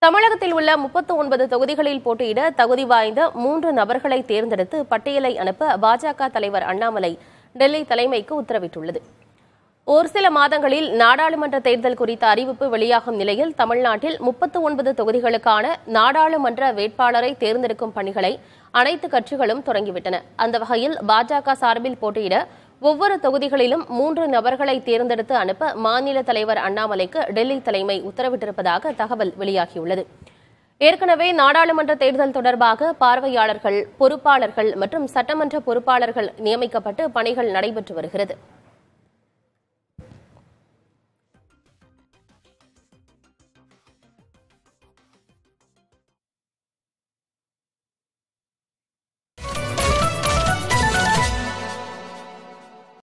தமிழகத்தில் உள்ள முப்பத்து ஒன்பது தொகுதிகளில் போட்டியிட தகுதி வாய்ந்த மூன்று நபர்களை தேர்ந்தெடுத்து பட்டியலை அனுப்ப பாஜக தலைவர் அண்ணாமலை டெல்லி தலைமைக்கு உத்தரவிட்டுள்ளது ஒரு சில மாதங்களில் நாடாளுமன்ற தேர்தல் குறித்த அறிவிப்பு வெளியாகும் நிலையில் தமிழ்நாட்டில் முப்பத்து ஒன்பது தொகுதிகளுக்கான நாடாளுமன்ற வேட்பாளரை தேர்ந்தெடுக்கும் பணிகளை அனைத்து கட்சிகளும் தொடங்கிவிட்டன அந்த வகையில் பாஜக சார்பில் போட்டியிட ஒவ்வொரு தொகுதிகளிலும் மூன்று நபர்களை தேர்ந்தெடுத்து அனுப்ப மாநில தலைவர் அண்ணாமலைக்கு டெல்லி தலைமை உத்தரவிட்டிருப்பதாக தகவல் வெளியாகியுள்ளது ஏற்கனவே நாடாளுமன்ற தேர்தல் தொடர்பாக பார்வையாளர்கள் பொறுப்பாளர்கள் மற்றும் சட்டமன்ற பொறுப்பாளர்கள் நியமிக்கப்பட்டு பணிகள் நடைபெற்று வருகிறது